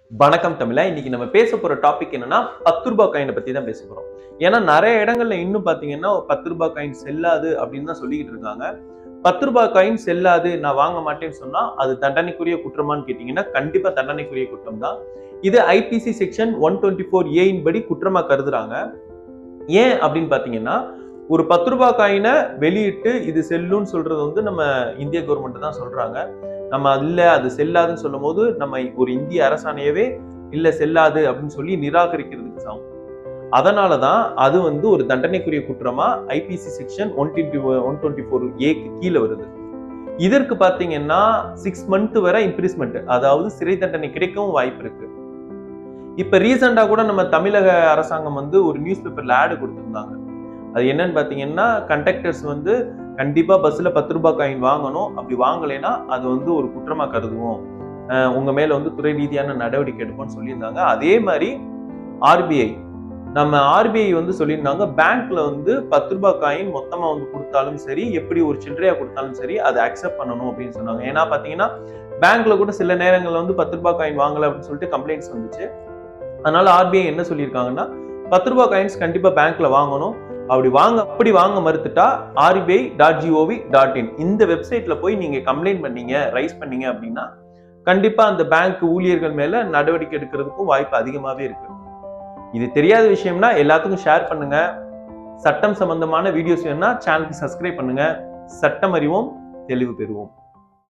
வணக்கம் தமிழா இன்னைக்கு நம்ம பேச போற டாபிக் என்னன்னா பத்து ரூபாய் காயினை பத்தி தான் பேச போறோம் ஏன்னா நிறைய இடங்கள்ல இன்னும் பாத்தீங்கன்னா பத்து ரூபாய் காயின் செல்லாது அப்படின்னு தான் சொல்லிக்கிட்டு இருக்காங்க பத்து ரூபாய் காயின் செல்லாது நான் வாங்க மாட்டேன்னு சொன்னா அது தண்டனைக்குரிய குற்றமான்னு கேட்டீங்கன்னா கண்டிப்பா தண்டனைக்குரிய குற்றம் தான் இது IPC section one twenty four ஏயின் படி குற்றமா கருதுறாங்க ஏன் அப்படின்னு பாத்தீங்கன்னா ஒரு பத்து ரூபாய் காயினை வெளியிட்டு இது செல்லுன்னு சொல்றது வந்து நம்ம இந்திய கவர்மெண்ட் தான் சொல்றாங்க நம்ம இல்ல அது செல்லாதுன்னு சொல்லும் போது நம்ம ஒரு இந்திய அரசாணையவே இல்ல செல்லாது அப்படின்னு சொல்லி நிராகரிக்கிறதுக்கு சமம் அதனால தான் அது வந்து ஒரு தண்டனைக்குரிய குற்றமா IPC section one twenty one twenty four ஏக்கு கீழே வருது இதற்கு பார்த்தீங்கன்னா சிக்ஸ் மந்த் வரை இம்ப்ரீஸ்மெண்ட் அதாவது சிறை தண்டனை கிடைக்கவும் வாய்ப்பு இருக்கு இப்ப ரீசெண்டா கூட நம்ம தமிழக அரசாங்கம் வந்து ஒரு நியூஸ் பேப்பர்ல ஆடு கொடுத்திருந்தாங்க அது என்னன்னு பாத்தீங்கன்னா கண்டக்டர்ஸ் வந்து கண்டிப்பா பஸ்ல பத்து ரூபாய் காயின் வாங்கணும் அப்படி வாங்கலைன்னா அது வந்து ஒரு குற்றமா கருதுவோம் அஹ் உங்க மேல வந்து துறை ரீதியான நடவடிக்கை எடுப்போம்னு சொல்லியிருந்தாங்க அதே மாதிரி ஆர்பிஐ நம்ம ஆர்பிஐ வந்து சொல்லியிருந்தாங்க பேங்க்ல வந்து பத்து ரூபாய் காயின் மொத்தமா வந்து கொடுத்தாலும் சரி எப்படி ஒரு சில்லறையா கொடுத்தாலும் சரி அதை அக்செப்ட் பண்ணணும் அப்படின்னு சொன்னாங்க ஏன்னா பாத்தீங்கன்னா பேங்க்ல கூட சில நேரங்கள்ல வந்து பத்து ரூபாய் காயின் வாங்கல அப்படின்னு சொல்லிட்டு கம்ப்ளைண்ட்ஸ் வந்துச்சு அதனால ஆர்பிஐ என்ன சொல்லியிருக்காங்கன்னா பத்து ரூபாய் காயின்ஸ் கண்டிப்பா பேங்க்ல வாங்கணும் அப்படி வாங்க அப்படி வாங்க மறுத்துட்டா RBI dot gov dot in இந்த வெப்சைட்ல போய் நீங்க கம்ப்ளைண்ட் பண்ணீங்க ரைஸ் பண்ணீங்க அப்படின்னா கண்டிப்பா அந்த பேங்க் ஊழியர்கள் மேல நடவடிக்கை எடுக்கிறதுக்கும் வாய்ப்பு அதிகமாவே இருக்கு இது தெரியாத விஷயம்னா எல்லாத்துக்கும் ஷேர் பண்ணுங்க சட்டம் சம்பந்தமான வீடியோஸ் வேணும்னா சேனலுக்கு சப்ஸ்கிரைப் பண்ணுங்க சட்டம் அறிவோம் தெளிவு பெறுவோம்